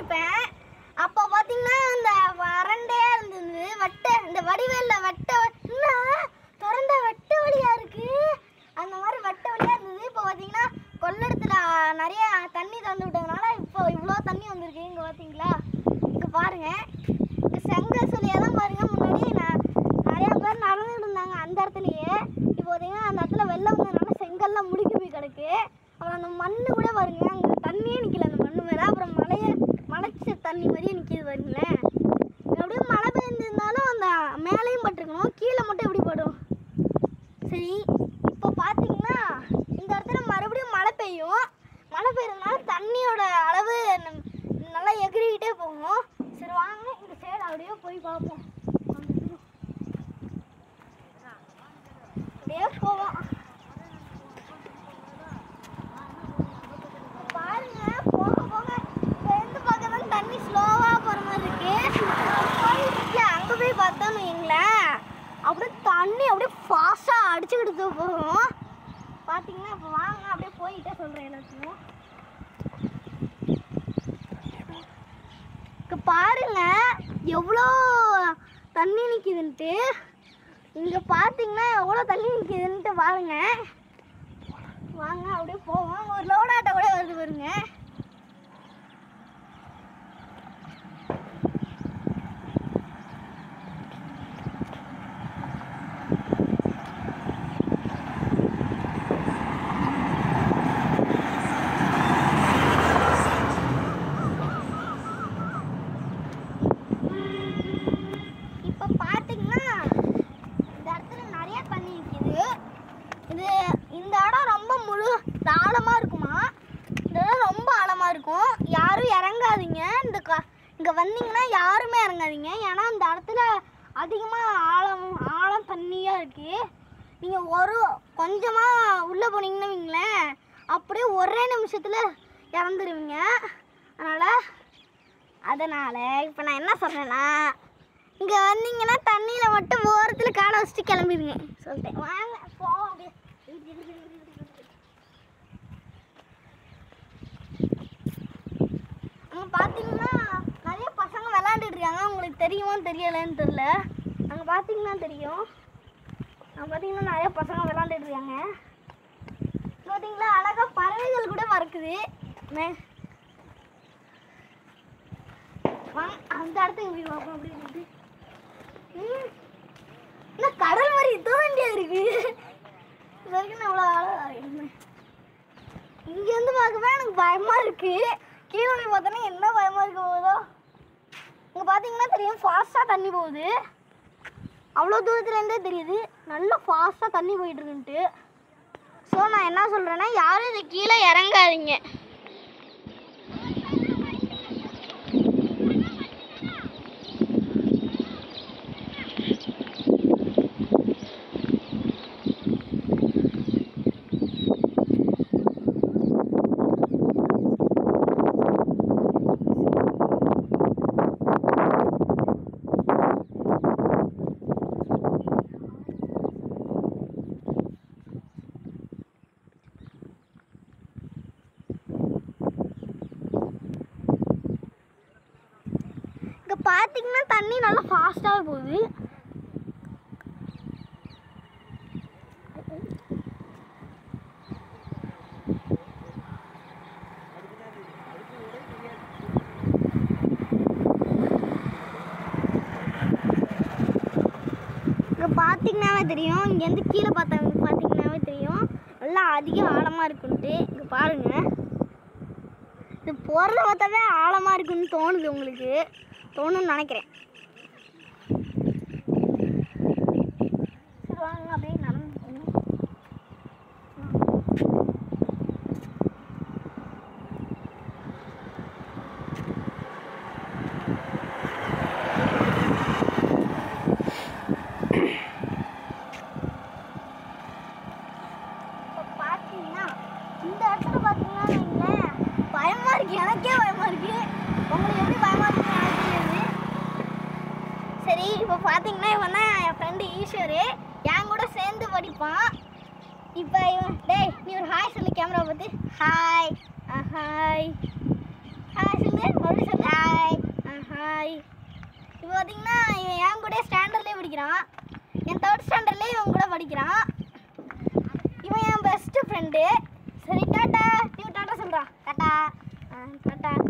படிப்பேன் அப்போ பார்த்தீங்கன்னா இந்த வறண்டே இருந்தது வெட்ட இந்த வடிவேல்ல வெட்ட என்ன திறந்த வெட்ட வழியா இருக்கு அந்த மாதிரி வெட்ட வழியா இருந்தது இப்போ பார்த்தீங்கன்னா கொள்ளடத்துல நிறைய தண்ணி திறந்து விட்டதுனால இப்போ இவ்வளோ தண்ணி வந்திருக்கு இங்கே பார்த்தீங்களா இங்கே பாருங்க இங்க செங்கல் சொல்லியெல்லாம் பாருங்க முன்னாடி நான் நிறைய பேர் நடந்துட்டு இருந்தாங்க அந்த இடத்துலயே இப்போ பார்த்தீங்கன்னா அந்த இடத்துல வெள்ளம் வந்ததுனால செங்கல்லாம் முடுக்கி போய் கிடக்கு அப்புறம் அந்த மண்ணு கூட பாருங்க அங்கே தண்ணியே நிற்கல அந்த மண்ணு மேலே அப்புறம் மலைய மலைச்ச தண்ணி மாதிரியே நிற்கிது பாருங்களேன் அப்படியே மழை பெய்ஞ்சிருந்தாலும் அந்த மேலேயும் பட்டிருக்கணும் கீழே மட்டும் எப்படி படும் சரி இப்போ பார்த்தீங்கன்னா இந்த இடத்துல மறுபடியும் மழை பெய்யும் மழை பெய்யறதுனால தண்ணியோட அளவு நம்- நல்லா எகிரிக்கிட்டே போகும் சரி வாங்க இந்த சைடு அப்படியே போய் பார்ப்போம் அந்த தூரம். அப்படியே போவோம் பாருங்க போக போக இருந்து பார்க்க தான் தண்ணி ஸ்லோவாக போகிற மாதிரி இருக்கு போயிட்டு அங்கே போய் பார்த்தோன்னு வைங்களேன் அப்படியே தண்ணி அப்படியே ஃபாஸ்ட்டாக அடிச்சுக்கிட்டு போகும் பார்த்தீங்கன்னா இப்போ வாங்க அப்படியே போயிட்டே சொல்கிறேன் எல்லாத்தையும் இங்க பாருங்க எவ்வளோ தண்ணி நிற்கிதுன்ட்டு இங்கே பார்த்தீங்கன்னா எவ்வளோ தண்ணி நிற்கிதுன்ட்டு பாருங்க வாங்க அப்படியே போவோம் ஒரு லோட் ஆட்டோ கூட வருது பாருங்க இப்போ பார்த்தீங்கன்னா இந்த இடத்துல நிறைய தண்ணி நிற்கிது இது இந்த இடம் ரொம்ப முழு ஆழமாக இருக்குமா இந்த இடம் ரொம்ப ஆழமாக இருக்கும் யாரும் இறங்காதீங்க இந்த க இங்கே வந்தீங்கன்னா யாருமே இறங்காதீங்க ஏன்னா இந்த இடத்துல அதிகமாக ஆழம் ஆழம் தண்ணியாக இருக்குது நீங்கள் ஒரு கொஞ்சமாக உள்ளே போனீங்கன்னு வைங்களேன் அப்படியே ஒரே நிமிஷத்தில் இறந்துருவீங்க அதனால் அதனால் இப்போ நான் என்ன சொல்கிறேன்னா இங்கே வந்தீங்கன்னா தண்ணியில் மட்டும் ஓரத்தில் காலை வச்சுட்டு கிளம்பிடுங்க சொல்லிட்டேன் வாங்க போவோம் அப்படியே அங்கே பார்த்தீங்கன்னா நிறைய பசங்க விளாண்டுட்டு இருக்காங்க உங்களுக்கு தெரியுமா தெரியலைன்னு தெரியல அங்கே பார்த்தீங்கன்னா தெரியும் அங்கே பார்த்தீங்கன்னா நிறைய பசங்க விளாண்டுட்டு இருக்காங்க இங்க பார்த்தீங்களா அழகா பறவைகள் கூட பறக்குது மே வாங்க அந்த இடத்துக்கு போய் பார்ப்போம் அப்படி இருக்கு ம். என்ன கடல் மாதிரி தோண்டியா இருக்கு இது வரைக்கும் நான் அவ்வளோ அழகா இருக்கேன் இங்கேருந்து பார்க்கவே எனக்கு பயமா இருக்கு கீழே போய் பார்த்தோன்னா என்ன பயமா இருக்க போதோ இங்கே பார்த்தீங்கன்னா தெரியும் ஃபாஸ்ட்டாக தண்ணி போகுது அவ்வளோ தூரத்துலேருந்தே தெரியுது நல்லா ஃபாஸ்ட்டாக தண்ணி போயிட்டு இருக்குன்ட்டு ஸோ நான் என்ன சொல்கிறேன்னா யாரும் இது கீழே இறங்காதீங்க இங்கே பார்த்தீங்கன்னா தண்ணி நல்லா ஃபாஸ்ட்டாக போகுது இங்கே பார்த்தீங்கன்னாவே தெரியும் இங்கேருந்து கீழே பார்த்தா பார்த்தீங்கன்னாவே தெரியும் நல்லா அதிக ஆழமாக இருக்குன்ட்டு இங்கே பாருங்கள் இது போகிறத பார்த்தாவே ஆழமாக இருக்குன்னு தோணுது உங்களுக்கு தோணுன்னு நினைக்கிறேன் சரி வாங்க அப்படியே நடந்து போவோம். இப்போ பார்த்தீங்கன்னா இந்த இடத்துல பார்த்தீங்கன்னா வைங்களேன், பயமா இருக்கு எனக்கே பயமா இருக்கு உங்களுக்கு எப்படி பயமா இருக்கு எனக்கு தெரியாது சரி இப்போ பார்த்தீங்கன்னா இவன் தான் என் ஃப்ரெண்டு ஈஸ்வரு என் கூட சேர்ந்து படிப்பான் இப்போ இவன் டேய் நீ ஒரு ஹாய் சொல்லு கேமரா பார்த்து ஹாய் ஹாய் ஹாய் சொல்லு மறுபடியும் சொல்லு பார்த்தீங்கன்னா இவன் என் கூட ஸ்டாண்டர்ட்லேயே படிக்கிறான் என் தேர்ட் ஸ்டாண்டர்ட்லேயே இவன் கூட படிக்கிறான் இவன் என் பெஸ்ட் ஃப்ரெண்டு சரி டாட்டா நீ டாட்டா சொல்கிறான் டாட்டா ஆ டாட்டா